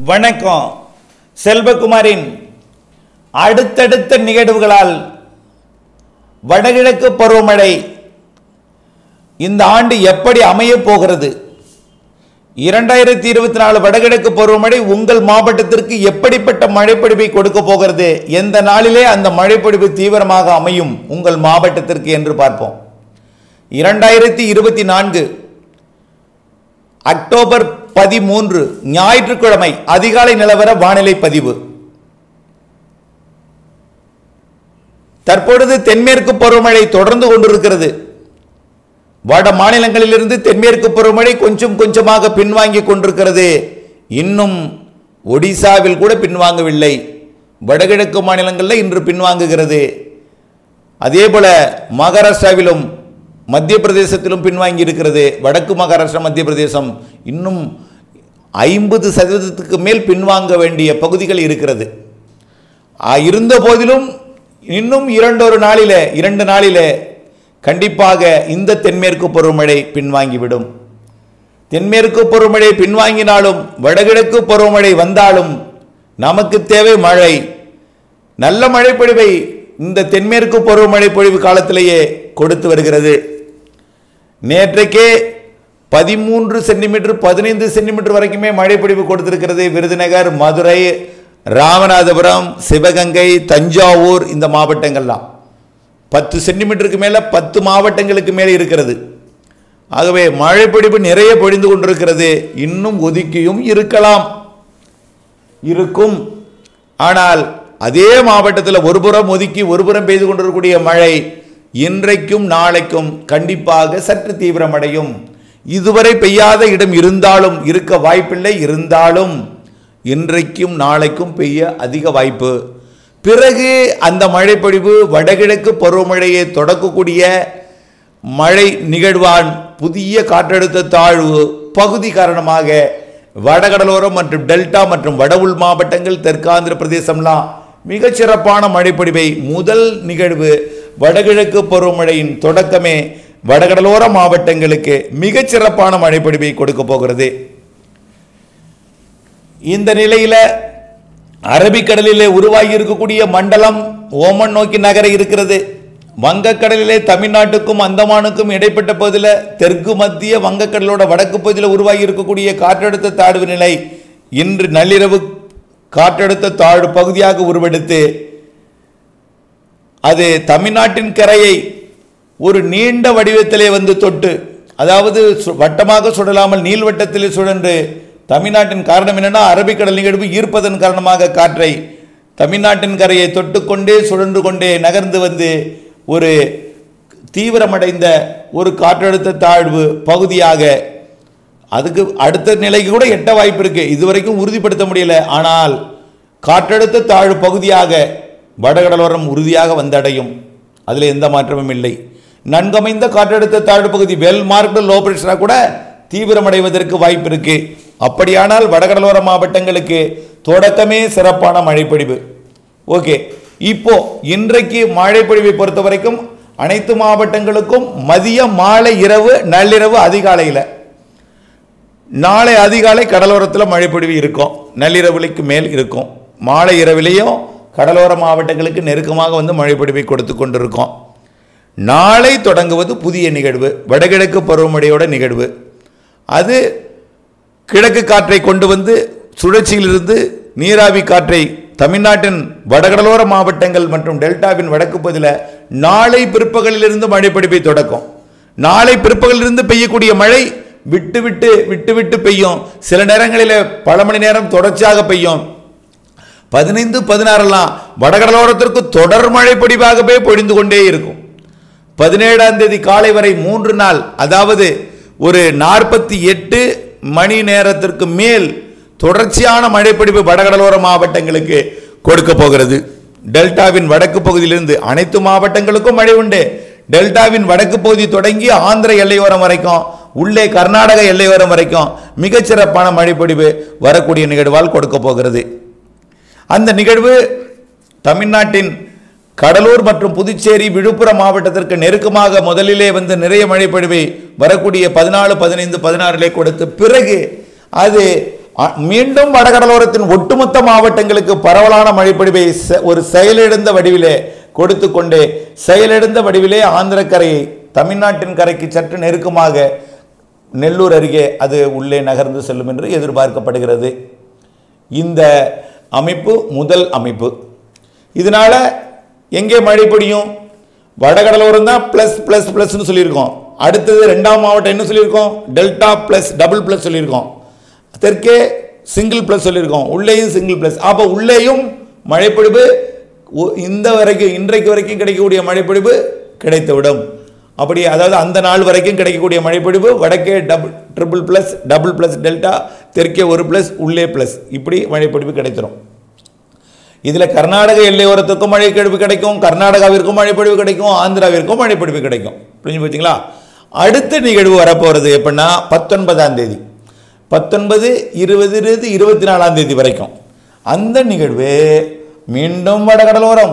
வணக்கம் செல்வகுமாரின் அடுத்தடுத்த நிகழ்வுகளால் வடகிழக்கு பருவமழை இந்த ஆண்டு எப்படி அமையப் போகிறது இரண்டாயிரத்தி இருபத்தி நாலு வடகிழக்கு பருவமழை உங்கள் மாவட்டத்திற்கு எப்படிப்பட்ட மழைப்பொழிவை கொடுக்க போகிறது எந்த நாளிலே அந்த மழைப்பொழிவு தீவிரமாக அமையும் உங்கள் மாவட்டத்திற்கு என்று பார்ப்போம் இரண்டாயிரத்தி இருபத்தி நான்கு அக்டோபர் பதிமூன்று ஞாயிற்றுக்கிழமை அதிகாலை நிலவர வானிலை பதிவு தற்பொழுது தென்மேற்கு பருவமழை தொடர்ந்து கொண்டிருக்கிறது வட மாநிலங்களிலிருந்து தென்மேற்கு பருவமழை கொஞ்சம் கொஞ்சமாக பின்வாங்கி கொண்டிருக்கிறது இன்னும் ஒடிசாவில் கூட பின்வாங்கவில்லை வடகிழக்கு மாநிலங்களில் இன்று பின்வாங்குகிறது அதே போல மகாராஷ்டிராவிலும் மத்திய பிரதேசத்திலும் பின்வாங்கி இருக்கிறது வடக்கு மகாராஷ்டிரா மத்திய பிரதேசம் இன்னும் ஐம்பது சதவீதத்துக்கு மேல் பின்வாங்க வேண்டிய பகுதிகள் இருக்கிறது ஆ, இருந்த போதிலும் இன்னும் இரண்டொரு நாளிலே இரண்டு நாளிலே கண்டிப்பாக இந்த தென்மேற்கு பருவமழை பின்வாங்கிவிடும் தென்மேற்கு பருவமழை பின்வாங்கினாலும் வடகிழக்கு பருவமழை வந்தாலும் நமக்கு தேவை மழை நல்ல மழைப்பொழிவை இந்த தென்மேற்கு பருவமழை பொழிவு காலத்திலேயே கொடுத்து வருகிறது நேற்றைக்கே பதிமூன்று சென்டிமீட்டர் பதினைந்து சென்டிமீட்டர் வரைக்குமே மழைப்பொழிவு கொடுத்திருக்கிறது விருதுநகர் மதுரை ராமநாதபுரம் சிவகங்கை தஞ்சாவூர் இந்த மாவட்டங்கள்லாம் பத்து சென்டிமீட்டருக்கு மேலே பத்து மாவட்டங்களுக்கு மேலே இருக்கிறது ஆகவே மழைப்பொழிவு நிறைய பொழிந்து கொண்டிருக்கிறது இன்னும் ஒதுக்கியும் இருக்கலாம் இருக்கும் ஆனால் அதே மாவட்டத்தில் ஒருபுறம் ஒதுக்கி ஒருபுறம் பெய்து கொண்டிருக்கக்கூடிய மழை இன்றைக்கும் நாளைக்கும் கண்டிப்பாக சற்று தீவிரமடையும் இதுவரை பெய்யாத இடம் இருந்தாலும் இருக்க வாய்ப்பில்லை இருந்தாலும் இன்றைக்கும் நாளைக்கும் பெய்ய அதிக வாய்ப்பு பிறகு அந்த மழைப்பொழிவு வடகிழக்கு பருவமழையை தொடக்கக்கூடிய மழை நிகழ்வான் புதிய காற்றழுத்த தாழ்வு பகுதி காரணமாக வடகடலோரம் மற்றும் டெல்டா மற்றும் வட உள் மாவட்டங்கள் தெற்காந்திர பிரதேசம்லாம் மிகச் சிறப்பான மழைப்பொழிவை முதல் நிகழ்வு வடகிழக்கு பருவமழையின் தொடக்கமே வடகடலோர மாவட்டங்களுக்கு மிகச் சிறப்பான மழைப்பொழிவை கொடுக்க போகிறது இந்த நிலையில அரபிக்கடலிலே உருவாகி இருக்கக்கூடிய மண்டலம் ஓமன் நோக்கி நகர இருக்கிறது வங்கக்கடலிலே தமிழ்நாட்டுக்கும் அந்தமானுக்கும் இடைப்பட்ட பகுதியில் தெற்கு மத்திய வங்கக்கடலோட வடக்கு பகுதியில் உருவாகி இருக்கக்கூடிய காற்றழுத்த தாழ்வு நிலை இன்று நள்ளிரவு காற்றழுத்த தாழ்வு பகுதியாக உருவெடுத்து அது தமிழ்நாட்டின் கரையை ஒரு நீண்ட வடிவத்திலே வந்து தொட்டு அதாவது சு- வட்டமாக சுடலாமல் நீள்வட்டத்திலே சுழன்று தமிழ்நாட்டின் காரணம் என்னன்னா அரபிக்கடல் நிகழ்வு ஈர்ப்பதன் காரணமாக காற்றை தமிழ்நாட்டின் கரையை தொட்டுக்கொண்டே சுழன்று கொண்டே நகர்ந்து வந்து ஒரு தீவிரமடைந்த ஒரு காற்றழுத்த தாழ்வு பகுதியாக அதுக்கு அடுத்த நிலைக்கு கூட எட்ட வாய்ப்பு இருக்கு இதுவரைக்கும் உறுதிப்படுத்த முடியல ஆனால் காற்றழுத்த தாழ்வு பகுதியாக வடகடலோரம் உறுதியாக வந்தடையும் அதில் எந்த மாற்றமும் இல்லை நன்கமைந்த காற்றழுத்த தாழ்வு பகுதி வெல் மார்க்டு லோ பிரஷராக கூட தீவிரமடைவதற்கு வாய்ப்பு இருக்கு அப்படியானால் வடகடலோர மாவட்டங்களுக்கு தொடக்கமே சிறப்பான மழைப்பொழிவு ஓகே இப்போ இன்றைக்கு மழைப்பொழிவை பொறுத்த வரைக்கும் அனைத்து மாவட்டங்களுக்கும் மதியம் மாலை இரவு நள்ளிரவு அதிகாலையில் நாளை அதிகாலை கடலோரத்தில் மழைப்பொழிவு இருக்கும் நள்ளிரவுலைக்கு மேல் இருக்கும் மாலை இரவிலையும் கடலோர மாவட்டங்களுக்கு நெருக்கமாக வந்து மழைப்பொழிவை கொடுத்து கொண்டிருக்கோம் நாளை தொடங்குவது புதிய நிகழ்வு வடகிழக்கு பருவமழையோட நிகழ்வு அது கிழக்கு காற்றை கொண்டு வந்து சுழற்சியிலிருந்து நீராவி காற்றை தமிழ்நாட்டின் வடகடலோர மாவட்டங்கள் மற்றும் டெல்டாவின் வடக்கு பகுதியில் நாளை பிற்பகலிலிருந்து மழைப்பொழிவை தொடக்கும் நாளை பிற்பகலிலிருந்து பெய்யக்கூடிய மழை விட்டு விட்டு விட்டு விட்டு பெய்யும் சில நேரங்களில் பல மணி நேரம் தொடர்ச்சியாக பெய்யும் பதினைந்து பதினாறெல்லாம் வடகடலோரத்திற்கு தொடர் மழை பொடிவாகவே பொழிந்து கொண்டே இருக்கும் பதினேழாம் தேதி காலை வரை மூன்று நாள் அதாவது ஒரு நாற்பத்தி எட்டு மணி நேரத்திற்கு மேல் தொடர்ச்சியான மழைப்பொழிவு வடகடலோர மாவட்டங்களுக்கு கொடுக்க போகிறது டெல்டாவின் வடக்கு பகுதியிலிருந்து அனைத்து மாவட்டங்களுக்கும் மழை உண்டு டெல்டாவின் வடக்கு பகுதி தொடங்கி ஆந்திர எல்லையோரம் வரைக்கும் உள்ளே கர்நாடக எல்லையோரம் வரைக்கும் மிகச்சிறப்பான மழைப்பொழிவு வரக்கூடிய நிகழ்வால் கொடுக்க போகிறது அந்த நிகழ்வு தமிழ்நாட்டின் கடலூர் மற்றும் புதுச்சேரி விழுப்புரம் மாவட்டத்திற்கு நெருக்கமாக முதலிலே வந்து நிறைய மழைப்பொழிவை வரக்கூடிய பதினாலு பதினைந்து பதினாறிலே கொடுத்து பிறகு அது அ- மீண்டும் வடகடலோரத்தின் ஒட்டுமொத்த மாவட்டங்களுக்கு பரவலான மழைப்பொழிவை செ- ஒரு செயலிழந்த வடிவிலே கொடுத்து கொண்டே செயலிழந்த வடிவிலே ஆந்திர கரையை தமிழ்நாட்டின் கரைக்கு சற்று நெருக்கமாக நெல்லூர் அருகே அது உள்ளே நகர்ந்து செல்லும் என்று எதிர்பார்க்கப்படுகிறது இந்த அமைப்பு முதல் அமைப்பு இதனால எங்கே மழை பொழியும் வடகடலோரம் தான் ப்ளஸ் ப்ளஸ் ப்ளஸ்னு சொல்லியிருக்கோம் அடுத்தது ரெண்டாம் மாவட்டம் என்ன சொல்லியிருக்கோம் டெல்டா ப்ளஸ் டபுள் ப்ளஸ் சொல்லியிருக்கோம் தெற்கே சிங்கிள் ப்ளஸ் சொல்லியிருக்கோம் உள்ளேயும் சிங்கிள் ப்ளஸ் அப்போ உள்ளேயும் மழைப்பொழிவு ஒ- இந்த வரைக்கும் இன்றைக்கு வரைக்கும் கிடைக்கக்கூடிய மழைப்பொழிவு கிடைத்துவிடும் அப்படி அதாவது அந்த நாள் வரைக்கும் கிடைக்கக்கூடிய மழைப்பொழிவு வடக்கே double triple plus double plus delta தெற்கே ஒரு ப்ளஸ் உள்ளே ப்ளஸ் இப்படி மழைப்பொழிவு கிடைத்திரும் இதில் கர்நாடக எல்லையோரத்துக்கும் மழைப்பொழிவு கிடைக்கும் கர்நாடகாவிற்கும் மழைப்பொழிவு கிடைக்கும் ஆந்திராவிற்கும் மழைப்பொழிவு கிடைக்கும் புரிஞ்சு போச்சுங்களா அடுத்த நிகழ்வு வரப்போகிறது எப்படின்னா பத்தொன்பதாம் தேதி பத்தொன்பது இருபது இருபது இருபத்தி நாலாம் தேதி வரைக்கும் அந்த நிகழ்வு மீண்டும் வடகடலோரம்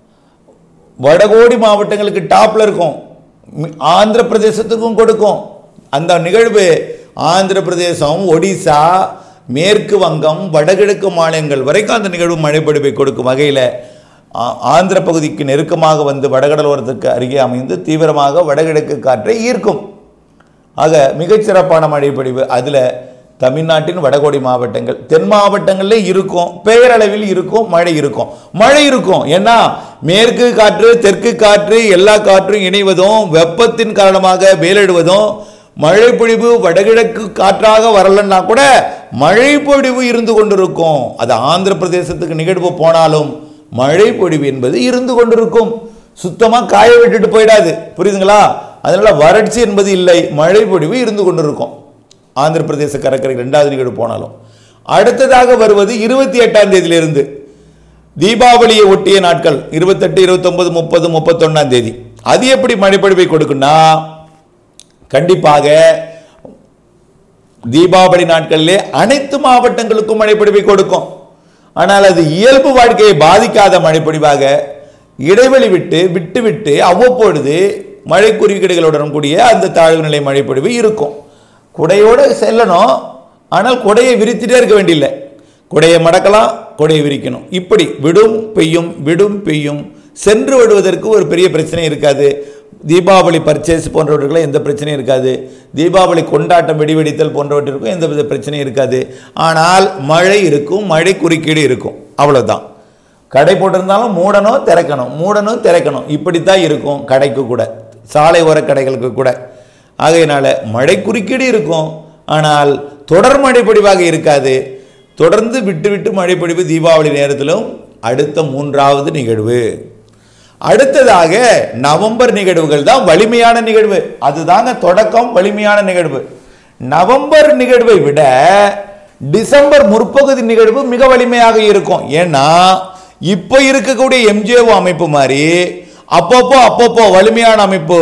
வடகோடி மாவட்டங்களுக்கு டாப்ல இருக்கும் மி- ஆந்திர பிரதேசத்துக்கும் கொடுக்கும் அந்த நிகழ்வு ஆந்திர பிரதேசம் ஒடிசா மேற்கு வங்கம் வடகிழக்கு மாநிலங்கள் வரைக்கும் அந்த நிகழ்வு மழைப்பொழிவை கொடுக்கும் வகையில் ஆந்திர பகுதிக்கு நெருக்கமாக வந்து வடகடலோரத்துக்கு அருகே அமைந்து தீவிரமாக வடகிழக்கு காற்றை ஈர்க்கும் ஆக மிகச்சிறப்பான மழைப்பொழிவு அதில் தமிழ்நாட்டின் வடகோடி மாவட்டங்கள் தென் மாவட்டங்கள்ல இருக்கும் பெயரளவில் இருக்கும் மழை இருக்கும் மழை இருக்கும் ஏன்னா மேற்கு காற்று தெற்கு காற்று எல்லா காற்றும் இணைவதும் வெப்பத்தின் காரணமாக வேலிடுவதும் மழை பொழிவு வடகிழக்கு காற்றாக வரலன்னா கூட மழை பொழிவு இருந்து கொண்டிருக்கும் அது ஆந்திர பிரதேசத்துக்கு நிகழ்வு போனாலும் மழை பொழிவு என்பது இருந்து கொண்டிருக்கும் சுத்தமாக காய விட்டுட்டு போயிடாது புரியுதுங்களா அதனால வறட்சி என்பது இல்லை மழை பொழிவு இருந்து கொண்டிருக்கும் ஆந்திர பிரதேச கடற்கரை ரெண்டாவது நிகழ்வு போனாலும் அடுத்ததாக வருவது இருபத்தி எட்டாம் தேதியிலிருந்து தீபாவளியை ஒட்டிய நாட்கள் இருபத்தெட்டு இருபத்தொன்பது முப்பது முப்பத்தொன்னாம் தேதி அது எப்படி மழைப்பொழிவை கொடுக்குன்னா கண்டிப்பாக தீபாவளி நாட்களிலே அனைத்து மாவட்டங்களுக்கும் மழைப்பொழிவை கொடுக்கும் ஆனால் அது இயல்பு வாழ்க்கையை பாதிக்காத மழைப்பொழிவாக இடைவெளி விட்டு விட்டு விட்டு அவ்வப்பொழுது மழை குறுக்கீடுகளுடன் கூடிய அந்த தாழ்வு நிலை மழைப்பொழிவு இருக்கும் குடையோடு செல்லணும் ஆனால் குடையை விரித்துட்டே இருக்க வேண்டியில்லை குடையை மடக்கலாம் குடையை விரிக்கணும் இப்படி விடும் பெய்யும் விடும் பெய்யும் சென்று விடுவதற்கு ஒரு பெரிய பிரச்சனை இருக்காது தீபாவளி பர்ச்சேஸ் போன்றவர்களுக்கு எந்த பிரச்சனையும் இருக்காது தீபாவளி கொண்டாட்டம் வெடி வெடித்தல் போன்றவற்றிற்கும் எந்த வித பிரச்சனையும் இருக்காது ஆனால் மழை இருக்கும் மழை குறுக்கீடு இருக்கும் அவ்வளவுதான் கடை போட்டிருந்தாலும் மூடணும் திறக்கணும் மூடணும் திறக்கணும் இப்படித்தான் இருக்கும் கடைக்கு கூட சாலை ஓர கடைகளுக்கு கூட ஆகையினால மழை குறுக்கீடு இருக்கும் ஆனால் தொடர் மழை பொழிவாக இருக்காது தொடர்ந்து விட்டு விட்டு மழை பொழிவு தீபாவளி நேரத்திலும் அடுத்த மூன்றாவது நிகழ்வு அடுத்ததாக நவம்பர் நிகழ்வுகள் தான் வலிமையான நிகழ்வு அதுதாங்க தொடக்கம் வலிமையான நிகழ்வு நவம்பர் நிகழ்வை விட டிசம்பர் முற்பகுதி நிகழ்வு மிக வலிமையாக இருக்கும் ஏன்னா இப்போ இருக்கக்கூடிய எம்ஜிஓ அமைப்பு மாதிரி அப்பப்போ அப்பப்போ வலிமையான அமைப்பு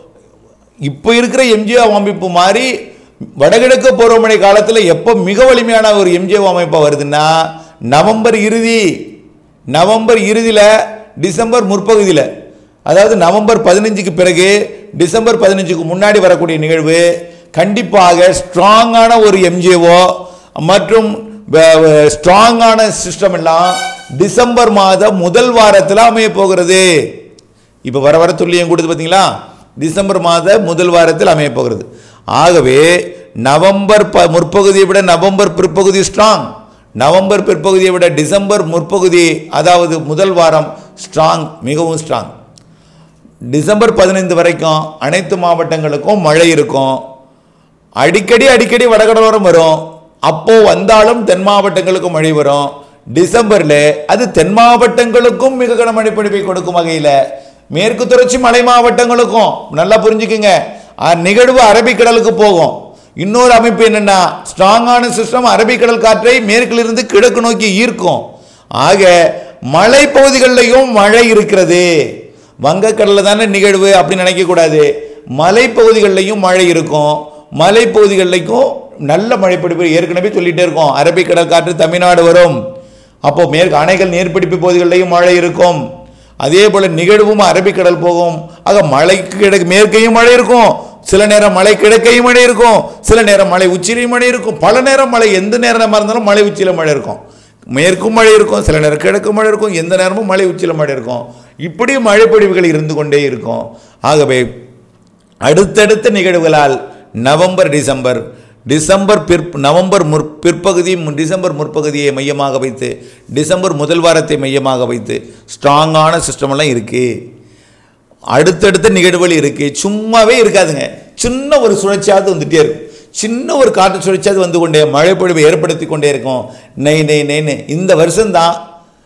இப்போ இருக்கிற எம்ஜிஓ அமைப்பு மாதிரி வடகிழக்கு பருவமழை காலத்தில் எப்போ மிக வலிமையான ஒரு எம்ஜிஓ அமைப்பாக வருதுன்னா நவம்பர் இறுதி நவம்பர் இறுதியில் டிசம்பர் முற்பகுதியில் அதாவது நவம்பர் பதினஞ்சுக்கு பிறகு டிசம்பர் பதினஞ்சுக்கு முன்னாடி வரக்கூடிய நிகழ்வு கண்டிப்பாக ஸ்ட்ராங்கான ஒரு எம்ஜிஓ மற்றும் ஸ்ட்ராங்கான சிஸ்டம் எல்லாம் டிசம்பர் மாதம் முதல் வாரத்தில் அமைய போகிறது இப்போ வர வர துல்லியம் கொடுத்து பார்த்தீங்களா டிசம்பர் மாத முதல் வாரத்தில் அமைய போகிறது ஆகவே நவம்பர் ப முற்பகுதியை விட நவம்பர் பிற்பகுதி ஸ்ட்ராங் நவம்பர் பிற்பகுதியை விட டிசம்பர் முற்பகுதி அதாவது முதல் வாரம் ஸ்ட்ராங் மிகவும் ஸ்ட்ராங் டிசம்பர் பதினைந்து வரைக்கும் அனைத்து மாவட்டங்களுக்கும் மழை இருக்கும் அடிக்கடி அடிக்கடி வடகடலோரம் வரும் அப்போ வந்தாலும் தென் மாவட்டங்களுக்கும் மழை வரும் டிசம்பர்ல அது தென் மாவட்டங்களுக்கும் மிக கனமழை பொழிவை கொடுக்கும் வகையில் மேற்கு தொடர்ச்சி மலை மாவட்டங்களுக்கும் நல்லா புரிஞ்சுக்குங்க அஹ், நிகழ்வு அரபிக்கடலுக்கு போகும் இன்னொரு அமைப்பு என்னன்னா ஸ்ட்ராங்கான சிஸ்டம் அரபிக்கடல் காற்றை மேற்கிலிருந்து கிழக்கு நோக்கி ஈர்க்கும் ஆக மலை பகுதிகளிலையும் மழை இருக்கிறது வங்கக்கடலில் தானே நிகழ்வு அப்படின்னு நினைக்கக்கூடாது மலைப்பகுதிகளிலையும் மழை இருக்கும் மலைப்பகுதிகளிலையும் நல்ல மழைப்பிடிப்பு ஏற்கனவே சொல்லிட்டே இருக்கோம் அரபிக்கடல் காற்று தமிழ்நாடு வரும் அப்போ மேற்கு அணைகள் நீர்பிடிப்பு பகுதிகளிலையும் மழை இருக்கும் அதே போல நிகழ்வும் அரபிக்கடல் போகும் ஆக மலைக்கு கிழக்கு மேற்கையும் மழை இருக்கும் சில நேரம் மழை கிழக்கையும் மழை இருக்கும் சில நேரம் மழை உச்சிலையும் மழை இருக்கும் பல நேரம் மழை எந்த நேரமாக இருந்தாலும் மழை உச்சியில மழை இருக்கும் மேற்கும் மழை இருக்கும் சில நேரம் கிழக்கு மழை இருக்கும் எந்த நேரமும் மழை உச்சியில மழை இருக்கும் இப்படி மழைப்பொழிவுகள் இருந்து கொண்டே இருக்கும் ஆகவே அடுத்தடுத்த நிகழ்வுகளால் நவம்பர் டிசம்பர் டிசம்பர் பிற் நவம்பர் முற் பிற்பகுதி மு- டிசம்பர் முற்பகுதியை மையமாக வைத்து டிசம்பர் முதல் வாரத்தை மையமாக வைத்து ஸ்ட்ராங்கான சிஸ்டமெல்லாம் இருக்குது அடுத்தடுத்த நிகழ்வுகள் இருக்குது சும்மாவே இருக்காதுங்க சின்ன ஒரு சுழற்சியாவது வந்துட்டே இருக்கும் சின்ன ஒரு காற்று சுழற்சியாவது வந்து கொண்டே மழைப்பொழிவை ஏற்படுத்தி கொண்டே இருக்கும் நெய் நெய் நெய்னு இந்த வருஷம்தான்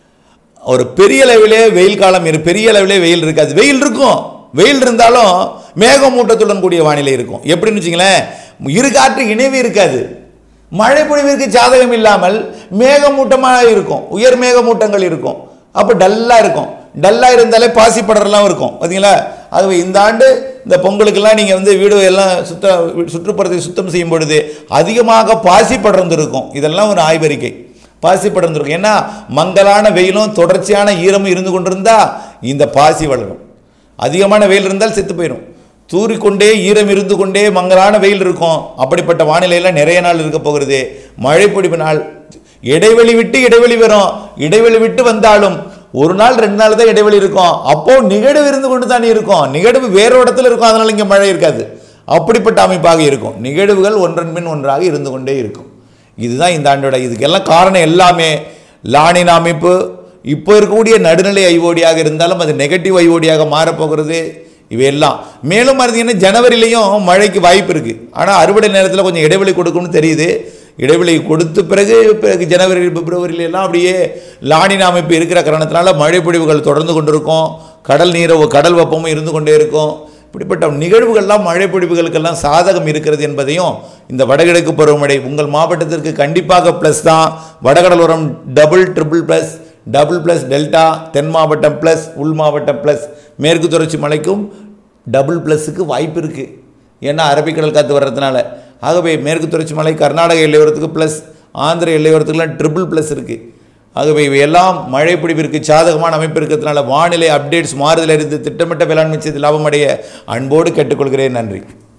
ஒரு பெரிய அளவிலே வெயில் காலம் இரு பெரிய அளவிலே வெயில் இருக்காது வெயில் இருக்கும் வெயில் இருந்தாலும் மேகமூட்டத்துடன் கூடிய வானிலை இருக்கும் எப்படின்னு வச்சுங்களேன் இரு காற்று இணைவு இருக்காது மழை பொழிவிற்கு சாதகம் இல்லாமல் மேகமூட்டமாக இருக்கும் உயர் மேகமூட்டங்கள் இருக்கும் அப்போ டல்லாக இருக்கும் டல்லாக இருந்தாலே பாசி படரெல்லாம் இருக்கும் பார்த்தீங்களா ஆகவே இந்த ஆண்டு இந்த பொங்கலுக்கெல்லாம் நீங்கள் வந்து வீடு எல்லாம் சுத்த சுற்றுப்புறத்தை சுத்தம் செய்யும் பொழுது அதிகமாக பாசி படர்ந்து இருக்கும் இதெல்லாம் ஒரு ஆய்வறிக்கை பாசி படர்ந்துருக்கும் ஏன்னா மங்கலான வெயிலும் தொடர்ச்சியான ஈரமும் இருந்து கொண்டிருந்தா இந்த பாசி வளரும் அதிகமான வெயில் இருந்தால் செத்து போயிடும் தூறிக்கொண்டே ஈரம் இருந்து கொண்டே மங்கலான வெயில் இருக்கும் அப்படிப்பட்ட வானிலையெல்லாம் நிறைய நாள் இருக்க போகிறது மழை பொழிவு நாள் இடைவெளி விட்டு இடைவெளி வரும் இடைவெளி விட்டு வந்தாலும் ஒரு நாள் ரெண்டு நாள் தான் இடைவெளி இருக்கும் அப்போ நிகழ்வு இருந்து கொண்டு தானே இருக்கும் நிகழ்வு வேறு இடத்துல இருக்கும் அதனால இங்கே மழை இருக்காது அப்படிப்பட்ட அமைப்பாக இருக்கும் நிகழ்வுகள் ஒன்றன் பின் ஒன்றாக இருந்து கொண்டே இருக்கும் இதுதான் இந்த ஆண்டோட இதுக்கெல்லாம் காரணம் எல்லாமே லானின் அமைப்பு இப்போ இருக்கக்கூடிய நடுநிலை ஐஓடியாக இருந்தாலும் அது நெகட்டிவ் ஐஓடியாக மாறப்போகிறது இவையெல்லாம் மேலும் பார்த்தீங்கன்னா ஜனவரிலையும் மழைக்கு வாய்ப்பு இருக்குது ஆனால் அறுவடை நேரத்தில் கொஞ்சம் இடைவெளி கொடுக்கும்னு தெரியுது இடைவெளி கொடுத்த பிறகு பிறகு ஜனவரி பிப்ரவரியில எல்லாம் அப்படியே லானின் அமைப்பு இருக்கிற காரணத்தினால மழை பொழிவுகள் தொடர்ந்து கொண்டிருக்கும் கடல் நீர கடல் வெப்பமும் இருந்து கொண்டே இருக்கும் இப்படிப்பட்ட நிகழ்வுகள்லாம் மழை பொழிவுகளுக்கெல்லாம் சாதகம் இருக்கிறது என்பதையும் இந்த வடகிழக்கு பருவமழை உங்கள் மாவட்டத்திற்கு கண்டிப்பாக ப்ளஸ் தான் வடகடலோரம் double triple plus double plus delta தென் மாவட்டம் ப்ளஸ் உள் மாவட்டம் ப்ளஸ் மேற்கு தொடர்ச்சி மலைக்கும் டபுள் ப்ளஸுக்கு வாய்ப்பு இருக்குது ஏன்னா அரபிக்கடல் காற்று வர்றதுனால ஆகவே மேற்கு தொடர்ச்சி மலை கர்நாடக எல்லையோரத்துக்கு ப்ளஸ் ஆந்திர எல்லையோரத்துக்குலாம் ட்ரிபிள் ப்ளஸ் இருக்குது ஆகவே இவையெல்லாம் மழை பிடிப்பிற்கு சாதகமான அமைப்பு இருக்கிறதுனால வானிலை அப்டேட்ஸ் மாறுதல் அறிந்து திட்டமிட்ட வேளாண்மை செய்து லாபம் அடைய அன்போடு கேட்டுக்கொள்கிறேன் நன்றி